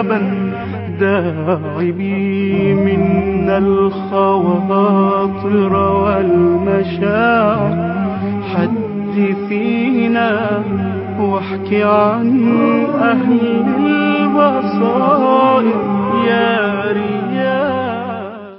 بابا داعبي منا الخواطر والمشاعر حدثينا واحكي عن أهل البصائر يا رياح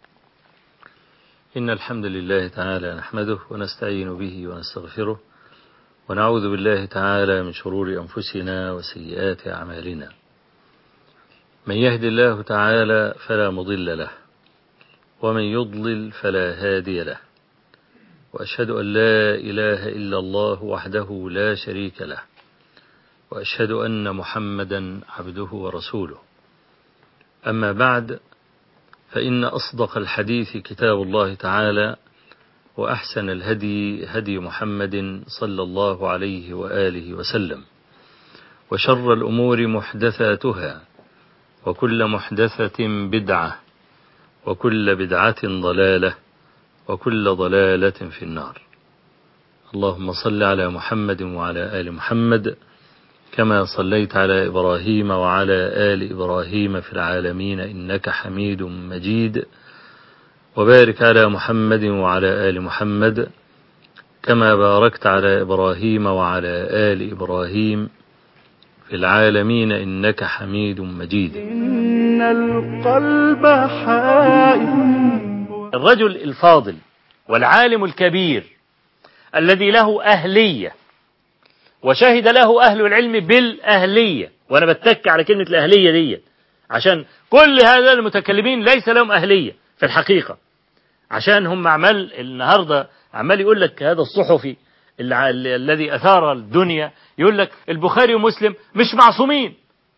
إن الحمد لله تعالى نحمده ونستعين به ونستغفره ونعوذ بالله تعالى من شرور أنفسنا وسيئات أعمالنا من يهد الله تعالى فلا مضل له ومن يضلل فلا هادي له وأشهد أن لا إله إلا الله وحده لا شريك له وأشهد أن محمدا عبده ورسوله أما بعد فإن أصدق الحديث كتاب الله تعالى وأحسن الهدي هدي محمد صلى الله عليه وآله وسلم وشر الأمور محدثاتها وكل محدثة بدعة وكل بدعة ضلالة وكل ضلالة في النار اللهم صل على محمد وعلى آل محمد كما صليت على إبراهيم وعلى آل إبراهيم في العالمين إنك حميد مجيد وبارك على محمد وعلى آل محمد كما باركت على إبراهيم وعلى آل إبراهيم في العالمين إنك حميد مجيد إن القلب حائف الرجل الفاضل والعالم الكبير الذي له أهلية وشهد له أهل العلم بالأهلية وأنا بتك على كلمة الأهلية دي عشان كل هذا المتكلمين ليس لهم أهلية في الحقيقة عشان هم عمال النهاردة عمال يقول لك هذا الصحفي الع- الذي أثار الدنيا يقول لك البخاري ومسلم مش معصومين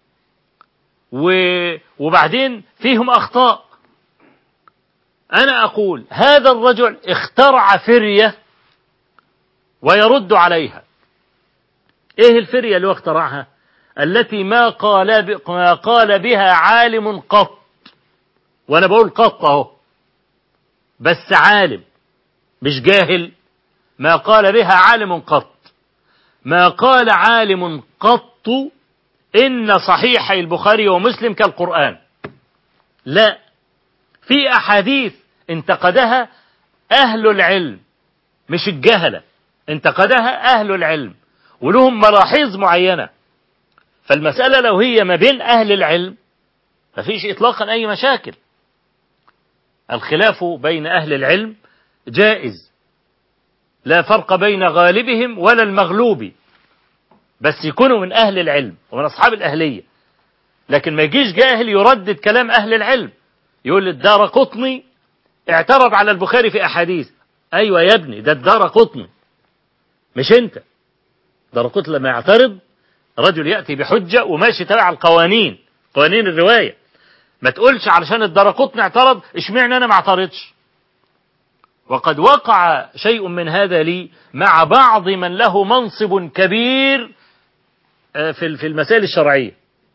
و- وبعدين فيهم أخطاء أنا أقول هذا الرجل اخترع فرية ويرد عليها إيه الفرية اللي هو اخترعها التي ما قال ب- ما قال بها عالم قط وأنا بقول قط أهو بس عالم مش جاهل ما قال بها عالم قط ما قال عالم قط إن صحيح البخاري ومسلم كالقرآن لا في أحاديث انتقدها أهل العلم مش الجهلة انتقدها أهل العلم ولهم ملاحظ معينة فالمسألة لو هي ما بين أهل العلم مفيش إطلاقا أي مشاكل الخلاف بين أهل العلم جائز لا فرق بين غالبهم ولا المغلوب بس يكونوا من أهل العلم ومن أصحاب الأهلية لكن ما يجيش جاهل يردد كلام أهل العلم يقول الدار قطني اعترض على البخاري في أحاديث أيوة يا ابني ده الدار قطني مش أنت دار قطني لما يعترض رجل يأتي بحجة وماشي تبع القوانين قوانين الرواية ما تقولش علشان الدار قطني اعترض اشمعنى أنا ما اعترضش وقد وقع شيء من هذا لي مع بعض من له منصب كبير آه، في في المسائل الشرعية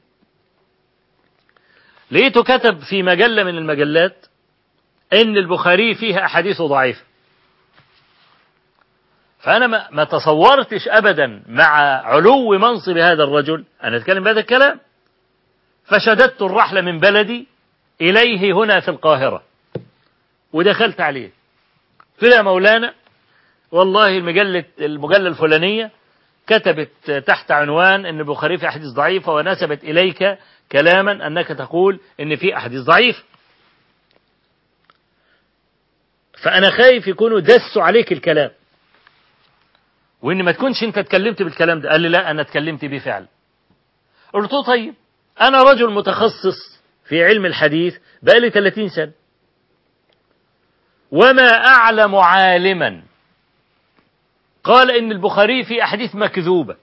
لقيته كتب في مجلة من المجلات إن البخاري فيها أحاديث ضعيفة فأنا ما, ما تصورتش أبدا مع علو منصب هذا الرجل أنا أتكلم بهذا الكلام فشددت الرحلة من بلدي إليه هنا في القاهرة ودخلت عليه قلت له يا مولانا والله المجلة المجلة الفلانية كتبت تحت عنوان أن البخاري في أحاديث ضعيفة ونسبت إليك كلاما أنك تقول أن في أحاديث ضعيفة فأنا خايف يكونوا دسوا عليك الكلام وإن ما تكونش أنت اتكلمت بالكلام ده قال لي لا أنا اتكلمت بيه فعلا قلت له طيب أنا رجل متخصص في علم الحديث بقالي 30 سنة وما أعلم عالما قال إن البخاري في أحاديث مكذوبة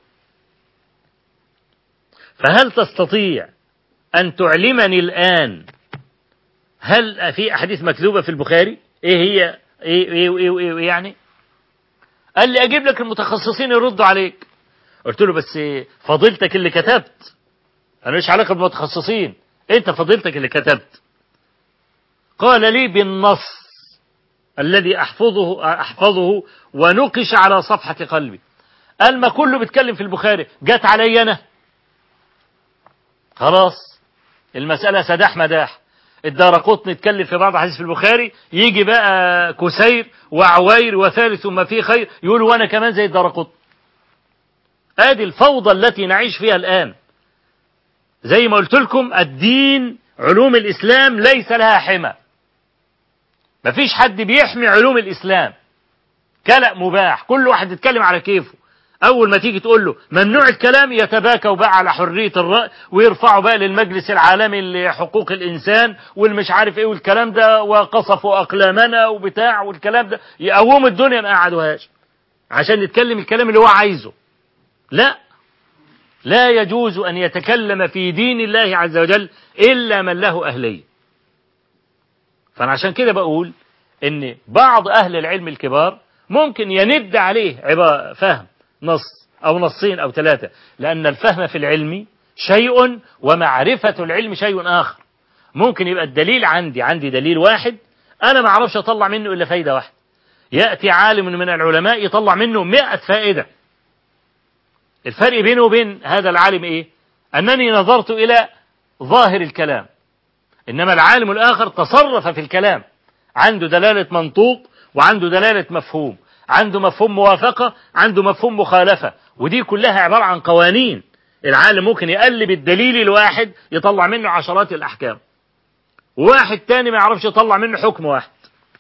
فهل تستطيع أن تعلمني الآن هل في أحاديث مكذوبة في البخاري إيه هي إيه, إيه, إيه, إيه, إيه يعني قال لي أجيب لك المتخصصين يردوا عليك قلت له بس فضيلتك اللي كتبت أنا مش علاقة بالمتخصصين أنت فضيلتك اللي كتبت قال لي بالنص الذي أحفظه أحفظه ونقش على صفحة قلبي قال ما كله بيتكلم في البخاري جت علي أنا خلاص المسألة سداح مداح الدار قطن اتكلم في بعض حديث في البخاري يجي بقى كسير وعوير وثالث ما فيه خير يقول وانا كمان زي الدار قطن ادي الفوضى التي نعيش فيها الان زي ما قلت لكم الدين علوم الاسلام ليس لها حمى مفيش حد بيحمي علوم الاسلام كلأ مباح كل واحد يتكلم على كيفه اول ما تيجي تقول له ممنوع الكلام يتباكوا بقى على حريه الراي ويرفعوا بقى للمجلس العالمي لحقوق الانسان والمش عارف ايه والكلام ده وقصفوا اقلامنا وبتاع والكلام ده يقوموا الدنيا ما قعدوهاش عشان يتكلم الكلام اللي هو عايزه لا لا يجوز ان يتكلم في دين الله عز وجل الا من له اهليه فانا عشان كده بقول ان بعض اهل العلم الكبار ممكن يند عليه عبارة فهم نص أو نصين أو ثلاثة لأن الفهم في العلم شيء ومعرفة العلم شيء آخر ممكن يبقى الدليل عندي عندي دليل واحد أنا ما أعرفش أطلع منه إلا فايدة واحدة يأتي عالم من العلماء يطلع منه مئة فائدة الفرق بينه وبين هذا العالم إيه أنني نظرت إلى ظاهر الكلام إنما العالم الآخر تصرف في الكلام عنده دلالة منطوق وعنده دلالة مفهوم عنده مفهوم موافقة عنده مفهوم مخالفة ودي كلها عبارة عن قوانين العالم ممكن يقلب الدليل الواحد يطلع منه عشرات الأحكام وواحد تاني ما يعرفش يطلع منه حكم واحد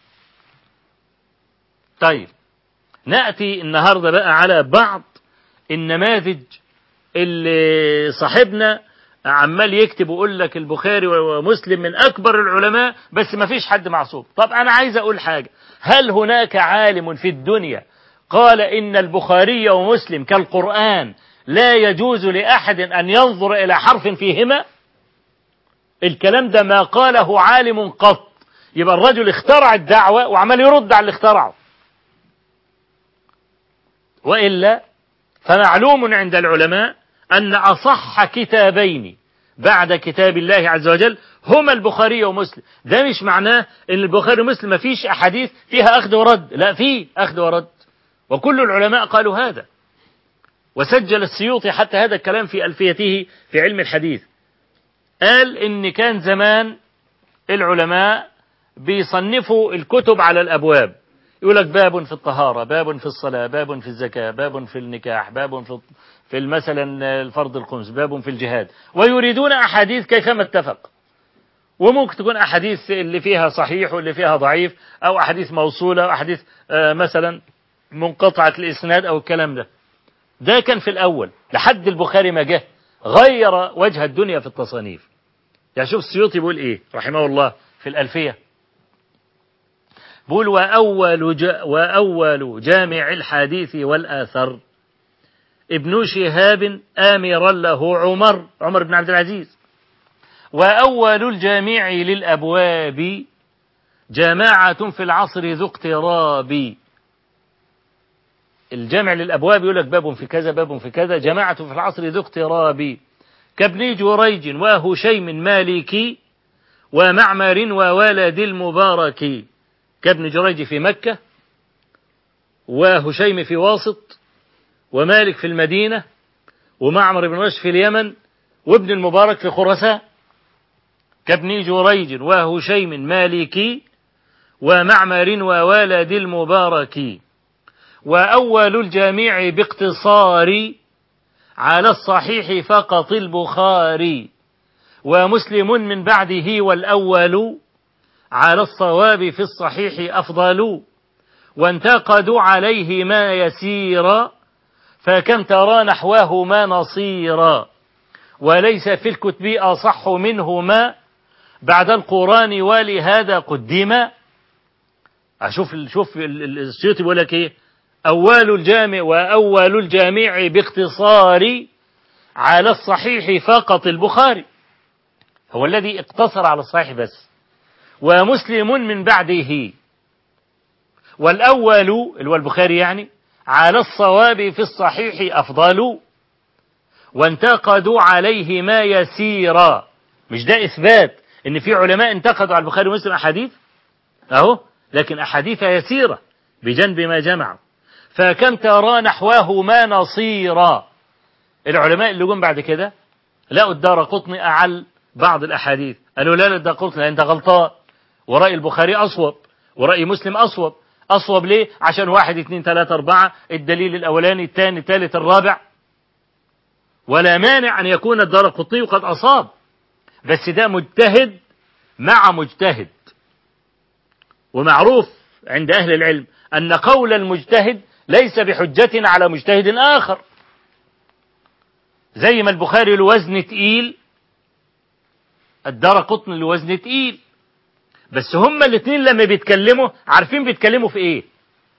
طيب نأتي النهاردة بقى على بعض النماذج اللي صاحبنا عمال يكتب ويقول لك البخاري ومسلم من أكبر العلماء بس ما فيش حد معصوم طب أنا عايز أقول حاجة هل هناك عالم في الدنيا قال إن البخاري ومسلم كالقرآن لا يجوز لأحد أن ينظر إلى حرف فيهما الكلام ده ما قاله عالم قط يبقى الرجل اخترع الدعوة وعمال يرد على اللي اخترعه وإلا فمعلوم عند العلماء أن أصح كتابين بعد كتاب الله عز وجل هما البخاري ومسلم ده مش معناه ان البخاري ومسلم ما فيش احاديث فيها اخذ ورد لا في اخذ ورد وكل العلماء قالوا هذا وسجل السيوطي حتى هذا الكلام في ألفيته في علم الحديث قال إن كان زمان العلماء بيصنفوا الكتب على الأبواب يقول لك باب في الطهارة باب في الصلاة باب في الزكاة باب في النكاح باب في في مثلا الفرض الخمس باب في الجهاد ويريدون أحاديث كيفما اتفق وممكن تكون أحاديث اللي فيها صحيح واللي فيها ضعيف أو أحاديث موصولة أو أحاديث مثلا منقطعة الإسناد أو الكلام ده ده كان في الأول لحد البخاري ما جه غير وجه الدنيا في التصانيف يعني شوف السيوطي بيقول إيه رحمه الله في الألفية بيقول وأول, جا وأول جامع الحديث والآثر ابن شهاب آمرا له عمر عمر بن عبد العزيز وأول الجامع للأبواب جماعة في العصر ذو اقتراب الجامع للأبواب يقول لك باب في كذا باب في كذا جماعة في العصر ذو اقتراب كابن جريج وهشيم مالكي ومعمر وولد المبارك كابن جريج في مكة وهشيم في واسط ومالك في المدينة ومعمر بن وش في اليمن وابن المبارك في خراسان كابن جريج وهشيم مالكي ومعمر وولد المبارك وأول الجميع باقتصار على الصحيح فقط البخاري ومسلم من بعده والأول على الصواب في الصحيح أفضل وانتقدوا عليه ما يسير فكم ترى نحوه ما نصيرا وليس في الكتب أصح منهما بعد القرآن ولهذا قدم أشوف شوف السيوطي بيقول لك إيه أول الجامع وأول الجامع باختصار على الصحيح فقط البخاري هو الذي اقتصر على الصحيح بس ومسلم من بعده والأول اللي هو البخاري يعني على الصواب في الصحيح أفضل وانتقدوا عليه ما يسيرا مش ده إثبات إن في علماء انتقدوا على البخاري ومسلم أحاديث أهو لكن أحاديث يسيرة بجنب ما جمعوا فكم ترى نحواه ما نصيرا العلماء اللي جم بعد كده لقوا الدار قطن أعل بعض الأحاديث قالوا لا لا ده قلت لا أنت غلطان ورأي البخاري أصوب ورأي مسلم أصوب أصوب ليه عشان واحد اثنين ثلاثة أربعة الدليل الأولاني الثاني الثالث الرابع ولا مانع أن يكون الدار قطني قد أصاب بس ده مجتهد مع مجتهد ومعروف عند أهل العلم أن قول المجتهد ليس بحجة على مجتهد آخر زي ما البخاري له وزن تقيل الدار قطن له وزن تقيل بس هما الاثنين لما بيتكلموا عارفين بيتكلموا في ايه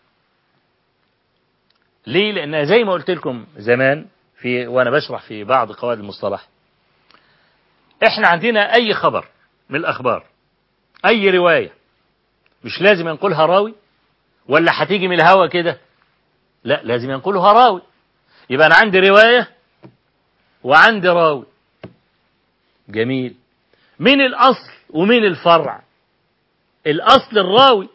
ليه لان زي ما قلت لكم زمان في وانا بشرح في بعض قواعد المصطلح احنا عندنا اي خبر من الاخبار اي روايه مش لازم ينقلها راوي ولا هتيجي من الهوا كده لا لازم ينقلها راوي يبقى انا عندي روايه وعندي راوي جميل مين الاصل ومين الفرع الاصل الراوي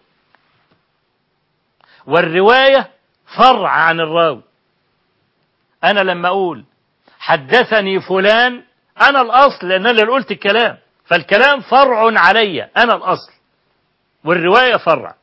والروايه فرع عن الراوي انا لما اقول حدثني فلان انا الاصل لان انا اللي قلت الكلام فالكلام فرع علي انا الاصل والروايه فرع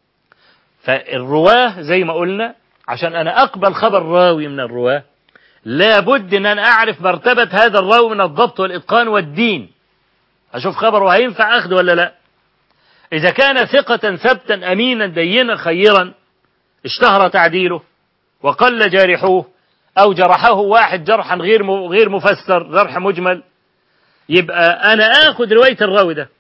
فالرواه زي ما قلنا عشان انا اقبل خبر راوي من الرواه لابد ان انا اعرف مرتبه هذا الراوي من الضبط والاتقان والدين اشوف خبره هينفع اخذه ولا لا اذا كان ثقه ثبتا امينا دينا خيرا اشتهر تعديله وقل جارحوه او جرحه واحد جرحا غير غير مفسر جرح مجمل يبقى انا اخذ روايه الراوي ده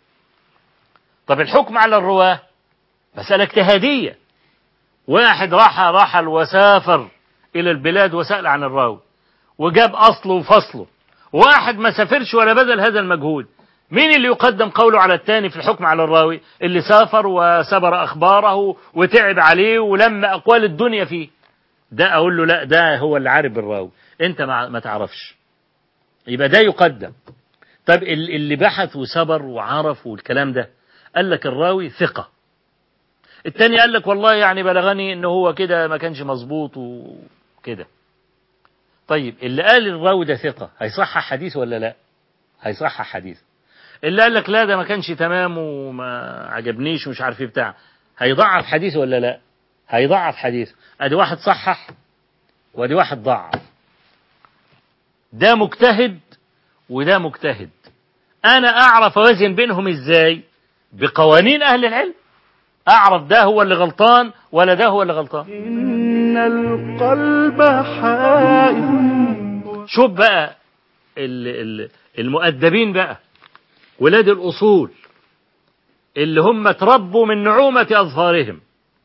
طب الحكم على الرواه مساله اجتهاديه واحد راح رحل وسافر الى البلاد وسال عن الراوي وجاب اصله وفصله واحد ما سافرش ولا بذل هذا المجهود مين اللي يقدم قوله على الثاني في الحكم على الراوي اللي سافر وسبر أخباره وتعب عليه ولما أقوال الدنيا فيه ده أقول له لا ده هو اللي عارف بالراوي أنت ما تعرفش يبقى ده يقدم طب اللي بحث وسبر وعرف والكلام ده قال لك الراوي ثقة التاني قال لك والله يعني بلغني انه هو كده ما كانش مظبوط وكده طيب اللي قال الراوي ده ثقة هيصحح حديث ولا لا هيصحح حديث اللي قال لك لا ده ما كانش تمام وما عجبنيش ومش عارف ايه بتاع هيضعف حديث ولا لا هيضعف حديث ادي واحد صحح وادي واحد ضعف ده مجتهد وده مجتهد انا اعرف اوازن بينهم ازاي بقوانين اهل العلم اعرف ده هو اللي غلطان ولا ده هو اللي غلطان إن القلب حائف شوف بقى ال- ال- المؤدبين بقى ولاد الأصول اللي هم تربوا من نعومة أظفارهم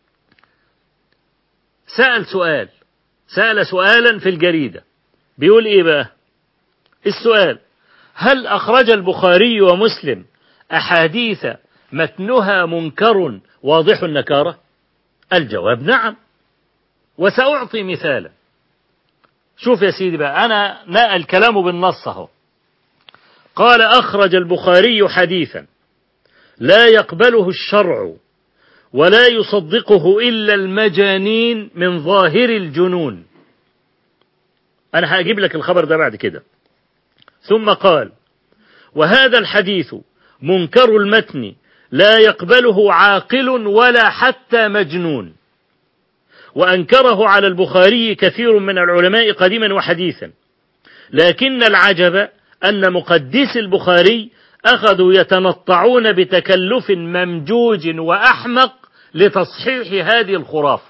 سأل سؤال سأل سؤالا في الجريدة بيقول إيه بقى السؤال هل أخرج البخاري ومسلم أحاديث متنها منكر واضح النكارة الجواب نعم وسأعطي مثالا شوف يا سيدي بقى أنا نقل كلامه بالنص اهو قال أخرج البخاري حديثا لا يقبله الشرع ولا يصدقه إلا المجانين من ظاهر الجنون أنا هجيب لك الخبر ده بعد كده ثم قال وهذا الحديث منكر المتن لا يقبله عاقل ولا حتى مجنون وأنكره على البخاري كثير من العلماء قديما وحديثا لكن العجب أن مقدس البخاري أخذوا يتنطعون بتكلف ممجوج وأحمق لتصحيح هذه الخرافة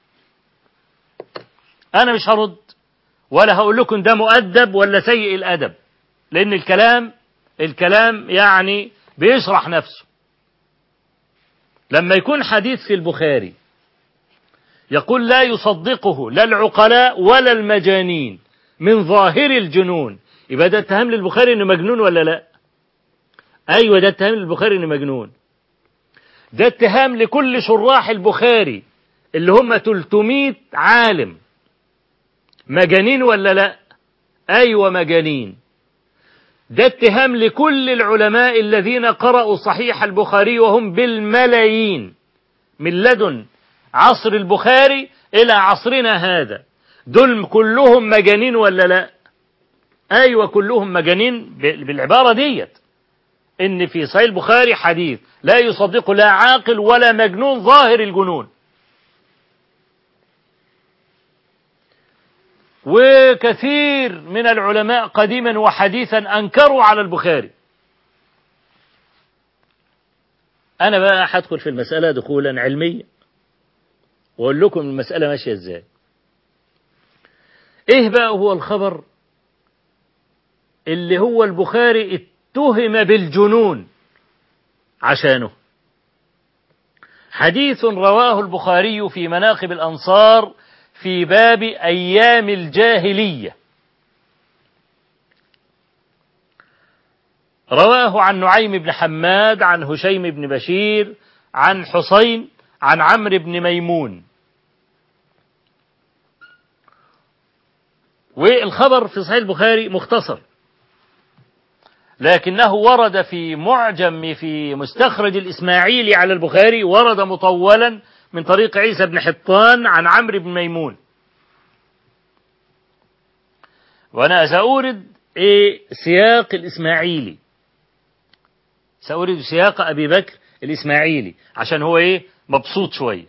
أنا مش هرد ولا هقول لكم ده مؤدب ولا سيء الأدب لأن الكلام الكلام يعني بيشرح نفسه لما يكون حديث في البخاري يقول لا يصدقه لا العقلاء ولا المجانين من ظاهر الجنون يبقى ده اتهام للبخاري انه مجنون ولا لا ايوه ده اتهام للبخاري انه مجنون ده اتهام لكل شراح البخاري اللي هم 300 عالم مجانين ولا لا ايوه مجانين ده اتهام لكل العلماء الذين قرأوا صحيح البخاري وهم بالملايين من لدن عصر البخاري إلى عصرنا هذا دول كلهم مجانين ولا لا أيوة كلهم مجانين بالعبارة ديت إن في صحيح البخاري حديث لا يصدق لا عاقل ولا مجنون ظاهر الجنون وكثير من العلماء قديما وحديثا أنكروا على البخاري أنا بقى هدخل في المسألة دخولا علميا وأقول لكم المسألة ماشية إزاي إيه بقى هو الخبر اللي هو البخاري اتهم بالجنون عشانه حديث رواه البخاري في مناقب الأنصار في باب أيام الجاهلية رواه عن نعيم بن حماد عن هشيم بن بشير عن حسين عن عمرو بن ميمون والخبر في صحيح البخاري مختصر لكنه ورد في معجم في مستخرج الإسماعيلي على البخاري ورد مطولا من طريق عيسى بن حطان عن عمرو بن ميمون وأنا سأورد إيه سياق الإسماعيلي سأورد سياق أبي بكر الإسماعيلي عشان هو إيه مبسوط شوية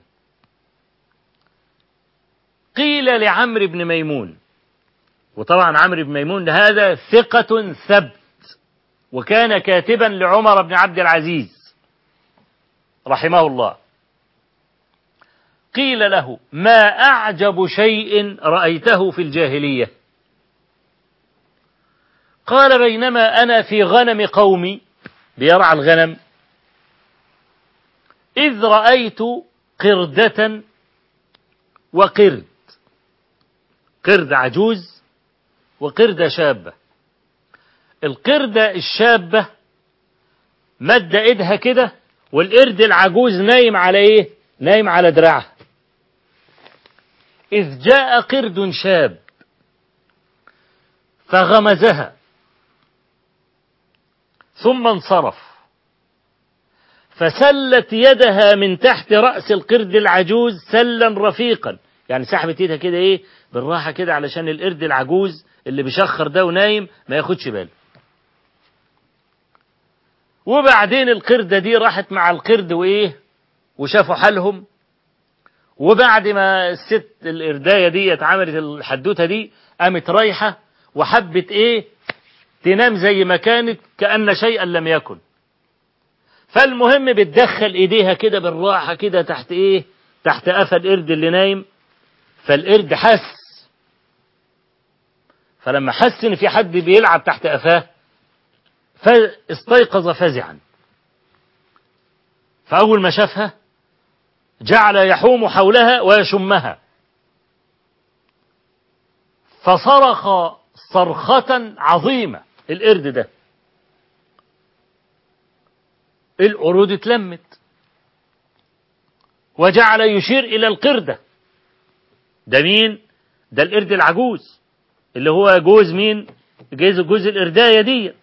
قيل لعمرو بن ميمون وطبعا عمرو بن ميمون هذا ثقة ثبت وكان كاتبا لعمر بن عبد العزيز رحمه الله قيل له ما أعجب شيء رأيته في الجاهلية قال بينما أنا في غنم قومي بيرعى الغنم إذ رأيت قردة وقرد قرد عجوز وقردة شابة القردة الشابة مد ايدها كده والقرد العجوز نايم على ايه نايم على دراعها إذ جاء قرد شاب فغمزها ثم انصرف فسلت يدها من تحت رأس القرد العجوز سلا رفيقا يعني سحبت ايدها كده ايه بالراحة كده علشان القرد العجوز اللي بيشخر ده ونايم ما ياخدش باله وبعدين القردة دي راحت مع القرد وايه وشافوا حالهم وبعد ما الست القرداية دي اتعملت الحدوتة دي قامت رايحة وحبت ايه تنام زي ما كانت كأن شيئا لم يكن فالمهم بتدخل ايديها كده بالراحة كده تحت ايه تحت قفا القرد اللي نايم فالقرد حس فلما حس ان في حد بيلعب تحت قفاه فاستيقظ فزعا فأول ما شافها جعل يحوم حولها ويشمها فصرخ صرخة عظيمة القرد ده القرود اتلمت وجعل يشير إلى القردة ده مين؟ ده القرد العجوز اللي هو جوز مين؟ جوز جوز القرداية ديت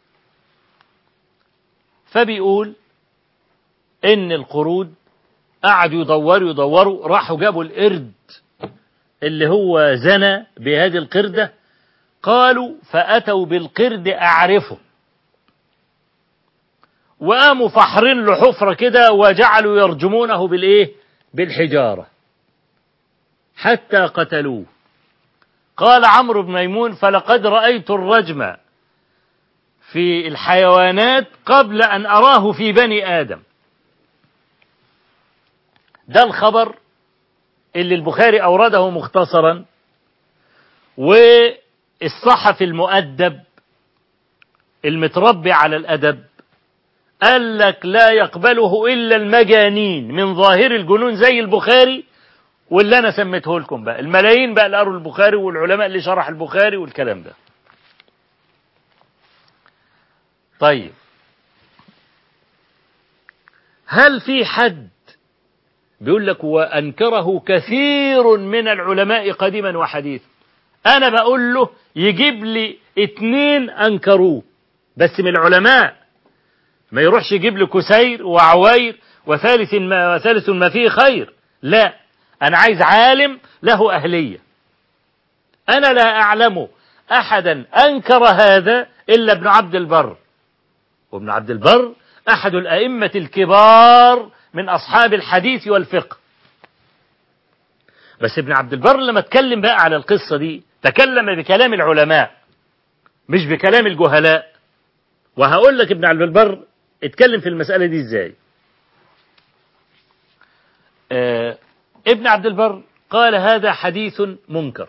فبيقول إن القرود قعدوا يدوروا يدوروا راحوا جابوا القرد اللي هو زنى بهذه القردة قالوا فأتوا بالقرد أعرفه وقاموا فحرين له حفرة كده وجعلوا يرجمونه بالإيه بالحجارة حتى قتلوه قال عمرو بن ميمون فلقد رأيت الرجم في الحيوانات قبل أن أراه في بني آدم ده الخبر اللي البخاري أورده مختصرا والصحفي المؤدب المتربي على الأدب قال لك لا يقبله إلا المجانين من ظاهر الجنون زي البخاري واللي أنا سميته لكم بقى الملايين بقى اللي قروا البخاري والعلماء اللي شرح البخاري والكلام ده طيب هل في حد بيقول لك وأنكره كثير من العلماء قديما وحديثا أنا بقول له يجيب لي اتنين أنكروه بس من العلماء ما يروحش يجيب لي كسير وعوير وثالث ما, وثالث ما فيه خير لا أنا عايز عالم له أهلية أنا لا أعلم أحدا أنكر هذا إلا ابن عبد البر وابن عبد البر أحد الأئمة الكبار من أصحاب الحديث والفقه بس ابن عبد البر لما اتكلم بقى على القصة دي تكلم بكلام العلماء مش بكلام الجهلاء وهقول لك ابن عبد البر اتكلم في المسألة دي ازاي آه ابن عبد البر قال هذا حديث منكر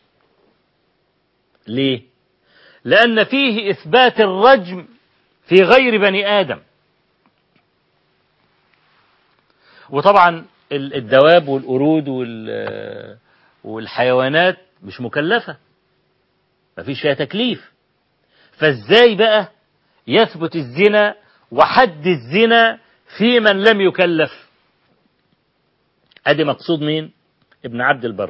ليه لأن فيه إثبات الرجم في غير بني آدم وطبعا الدواب والقرود والحيوانات مش مكلفة مفيش فيها تكليف فازاي بقى يثبت الزنا وحد الزنا في من لم يكلف ادي مقصود مين ابن عبد البر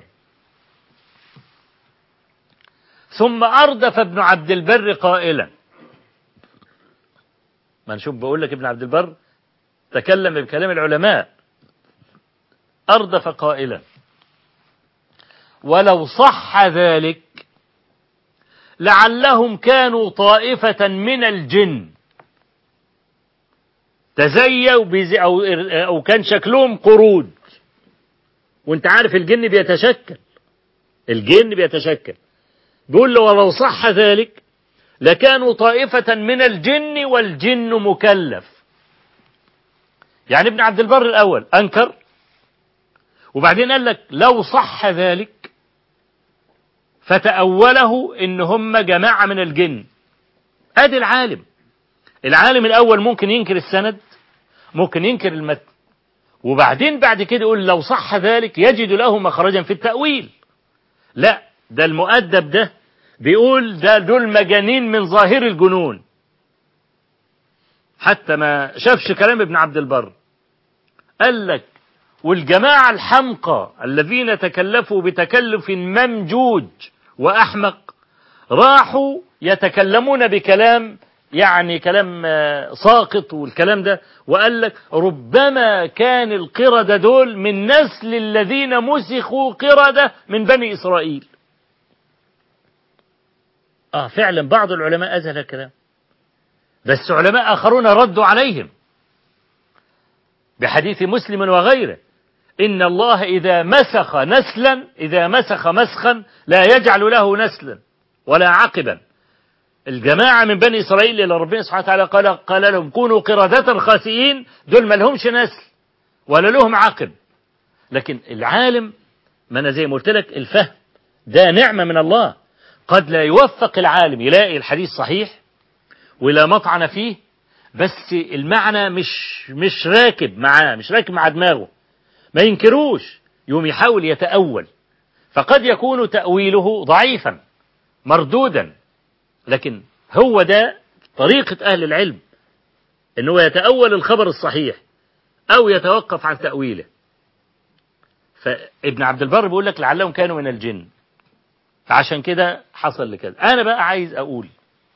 ثم أردف ابن عبد البر قائلا ما نشوف بقول لك ابن عبد البر تكلم بكلام العلماء أردف قائلا ولو صح ذلك لعلهم كانوا طائفة من الجن تزيوا بزي أو, أو كان شكلهم قرود وانت عارف الجن بيتشكل الجن بيتشكل بيقول له ولو صح ذلك لكانوا طائفة من الجن والجن مكلف يعني ابن عبد البر الأول أنكر وبعدين قال لك لو صح ذلك فتأوله إن هم جماعة من الجن أدي العالم العالم الأول ممكن ينكر السند ممكن ينكر المتن وبعدين بعد كده يقول لو صح ذلك يجد له مخرجا في التأويل لا ده المؤدب ده بيقول ده دول مجانين من ظاهر الجنون حتى ما شافش كلام ابن عبد البر قال لك والجماعة الحمقى الذين تكلفوا بتكلف ممجوج وأحمق راحوا يتكلمون بكلام يعني كلام ساقط والكلام ده وقال لك ربما كان القردة دول من نسل الذين مسخوا قردة من بني إسرائيل آه فعلا بعض العلماء أزهل الكلام بس علماء آخرون ردوا عليهم بحديث مسلم وغيره إن الله إذا مسخ نسلا إذا مسخ مسخا لا يجعل له نسلا ولا عقبا الجماعة من بني إسرائيل اللي ربنا سبحانه وتعالى قال, قال لهم كونوا قردة خاسئين دول ما لهمش نسل ولا لهم عقب لكن العالم ما أنا زي ما قلت لك الفهم ده نعمة من الله قد لا يوفق العالم يلاقي الحديث صحيح ولا مطعن فيه بس المعنى مش مش راكب معاه مش راكب مع دماغه ما ينكروش يوم يحاول يتأول فقد يكون تأويله ضعيفا مردودا لكن هو ده طريقة أهل العلم أنه يتأول الخبر الصحيح أو يتوقف عن تأويله فابن عبد البر بيقول لك لعلهم كانوا من الجن فعشان كده حصل لكده أنا بقى عايز أقول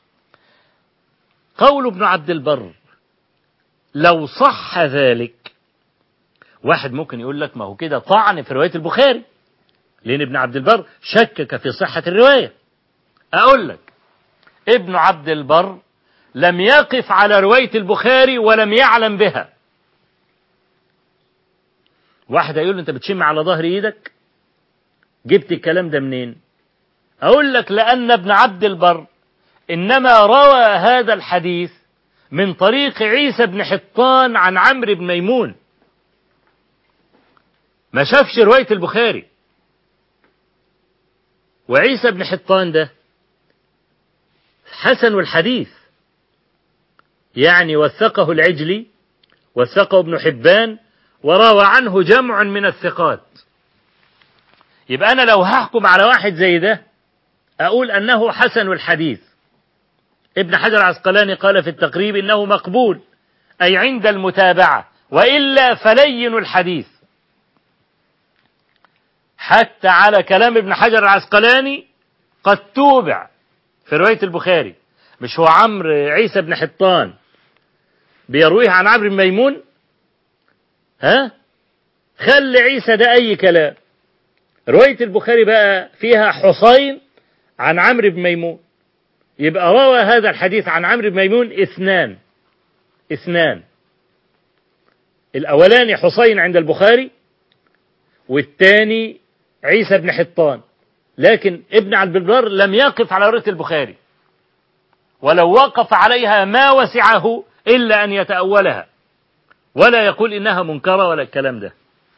قول ابن عبد البر لو صح ذلك واحد ممكن يقول لك ما هو كده طعن في رواية البخاري لأن ابن عبد البر شكك في صحة الرواية أقول لك ابن عبد البر لم يقف على رواية البخاري ولم يعلم بها واحد هيقول له انت بتشم على ظهر ايدك جبت الكلام ده منين اقول لك لان ابن عبد البر انما روى هذا الحديث من طريق عيسى بن حطان عن عمرو بن ميمون ما شافش رواية البخاري وعيسى بن حطان ده حسن الحديث يعني وثقه العجلي وثقه ابن حبان وروى عنه جمع من الثقات يبقى أنا لو هحكم على واحد زي ده أقول أنه حسن الحديث ابن حجر العسقلاني قال في التقريب إنه مقبول أي عند المتابعة وإلا فلين الحديث حتى على كلام ابن حجر العسقلاني قد توبع في رواية البخاري مش هو عمرو عيسى بن حطان بيرويه عن عمرو بن ميمون ها خلي عيسى ده أي كلام رواية البخاري بقى فيها حسين عن عمرو بن ميمون يبقى روى هذا الحديث عن عمرو بن ميمون اثنان اثنان الأولاني حسين عند البخاري والثاني عيسى بن حطان لكن ابن عبد البر لم يقف على رواية البخاري ولو وقف عليها ما وسعه إلا أن يتأولها ولا يقول إنها منكرة ولا الكلام ده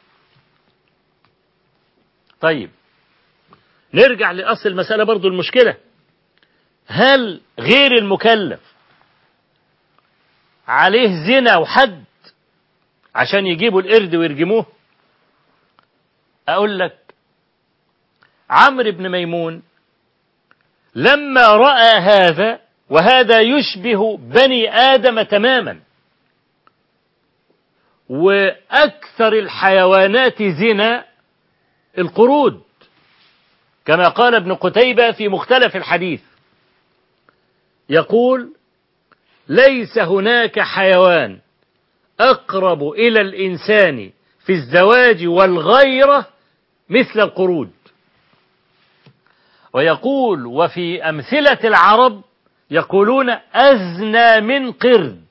طيب نرجع لأصل المسألة برضو المشكلة هل غير المكلف عليه زنا وحد عشان يجيبوا القرد ويرجموه أقول لك عمرو بن ميمون لما رأى هذا وهذا يشبه بني آدم تماما وأكثر الحيوانات زنا القرود كما قال ابن قتيبة في مختلف الحديث يقول ليس هناك حيوان أقرب إلى الإنسان في الزواج والغيرة مثل القرود ويقول وفي أمثلة العرب يقولون أزنى من قرد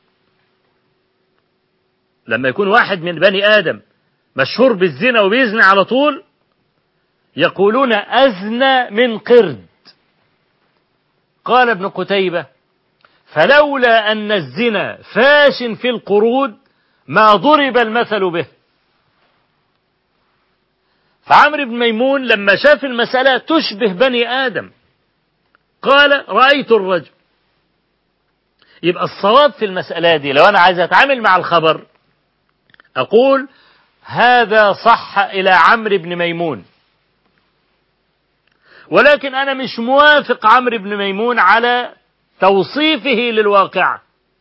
لما يكون واحد من بني آدم مشهور بالزنا وبيزني على طول يقولون أزنى من قرد قال ابن قتيبة فلولا أن الزنا فاش في القرود ما ضرب المثل به فعمرو بن ميمون لما شاف المسألة تشبه بني آدم قال رأيت الرجل يبقى الصواب في المسألة دي لو أنا عايز أتعامل مع الخبر أقول هذا صح إلى عمرو بن ميمون ولكن أنا مش موافق عمرو بن ميمون على توصيفه للواقع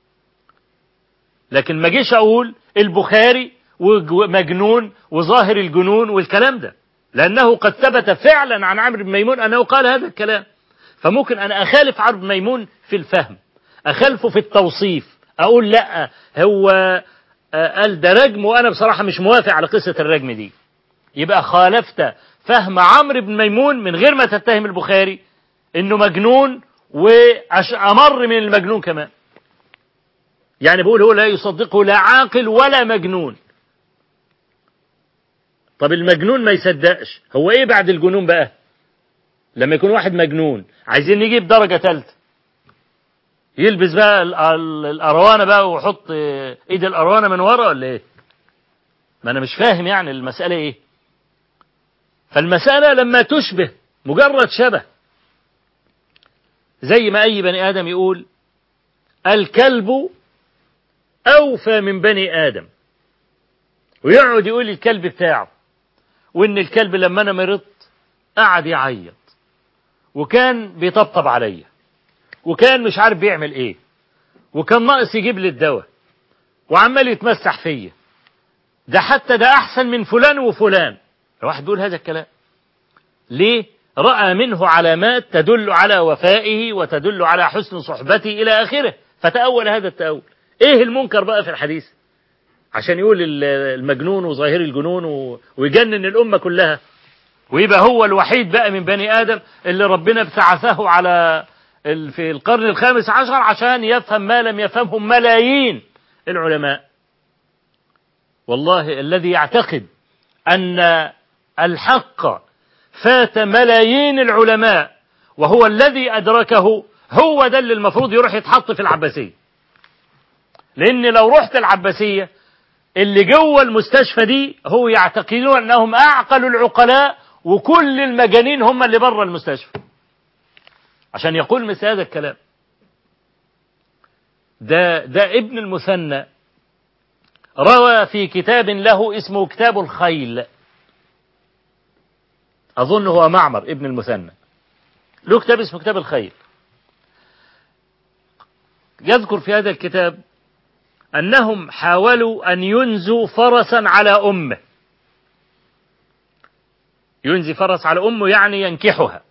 لكن ما جيش أقول البخاري ومجنون وظاهر الجنون والكلام ده لأنه قد ثبت فعلا عن عمرو بن ميمون أنه قال هذا الكلام فممكن أنا أخالف عمرو بن ميمون في الفهم أخالفه في التوصيف أقول لا هو قال ده رجم وأنا بصراحة مش موافق على قصة الرجم دي يبقى خالفت فهم عمرو بن ميمون من غير ما تتهم البخاري انه مجنون وأمر من المجنون كمان يعني بقول هو لا يصدقه لا عاقل ولا مجنون طب المجنون ما يصدقش هو ايه بعد الجنون بقى لما يكون واحد مجنون عايزين نجيب درجة ثالثة يلبس بقى الأروانة بقى ويحط ايد الأروانة من ورا ولا ايه ما انا مش فاهم يعني المسألة ايه فالمسألة لما تشبه مجرد شبه زي ما أي بني آدم يقول الكلب أوفى من بني آدم ويقعد يقول الكلب بتاعه وإن الكلب لما أنا مرضت قعد يعيط وكان بيطبطب عليا وكان مش عارف بيعمل إيه وكان ناقص يجيب لي الدواء وعمال يتمسح فيا ده حتى ده أحسن من فلان وفلان الواحد بيقول هذا الكلام ليه رأى منه علامات تدل على وفائه وتدل على حسن صحبته إلى آخره فتأول هذا التأول إيه المنكر بقى في الحديث عشان يقول المجنون وظاهر الجنون ويجنن الأمة كلها ويبقى هو الوحيد بقى من بني آدم اللي ربنا ابتعثه على في القرن الخامس عشر عشان يفهم ما لم يفهمه ملايين العلماء والله الذي يعتقد أن الحق فات ملايين العلماء وهو الذي أدركه هو ده اللي المفروض يروح يتحط في العباسية لأن لو رحت العباسية اللي جوه المستشفى دي هو يعتقدون أنهم أعقل العقلاء وكل المجانين هم اللي بره المستشفى عشان يقول مثل هذا الكلام ده ده ابن المثنى روى في كتاب له اسمه كتاب الخيل أظن هو معمر ابن المثنى له كتاب اسمه كتاب الخيل يذكر في هذا الكتاب أنهم حاولوا أن ينزوا فرسا على أمه ينزي فرس على أمه يعني ينكحها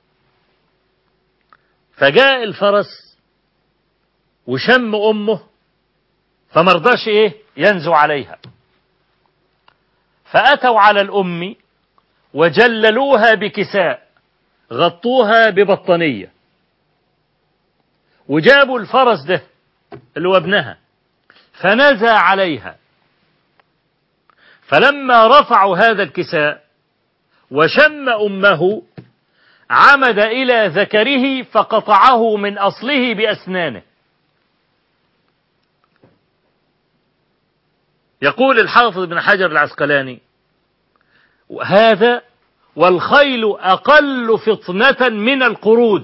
فجاء الفرس وشم أمه فمرضاش إيه ينزو عليها فأتوا على الأم وجللوها بكساء غطوها ببطانية وجابوا الفرس ده اللي هو ابنها فنزى عليها فلما رفعوا هذا الكساء وشم أمه عمد إلى ذكره فقطعه من أصله بأسنانه يقول الحافظ ابن حجر العسقلاني هذا والخيل أقل فطنة من القرود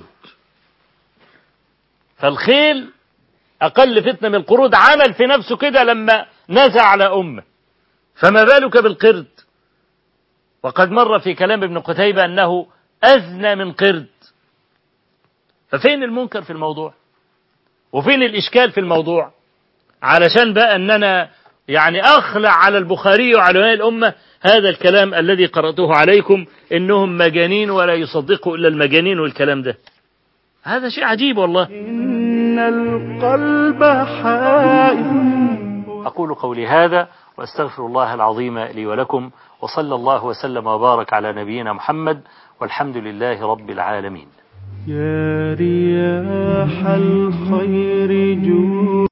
فالخيل أقل فتنة من القرود عمل في نفسه كده لما نزع على أمه فما بالك بالقرد وقد مر في كلام ابن قتيبة أنه أذنى من قرد ففين المنكر في الموضوع وفين الإشكال في الموضوع علشان بقى أننا يعني أخلع على البخاري وعلى الأمة هذا الكلام الذي قرأته عليكم إنهم مجانين ولا يصدقوا إلا المجانين والكلام ده هذا شيء عجيب والله إن القلب حائف أقول قولي هذا وأستغفر الله العظيم لي ولكم وصلى الله وسلم وبارك على نبينا محمد والحمد لله رب العالمين يا رياح الخير جود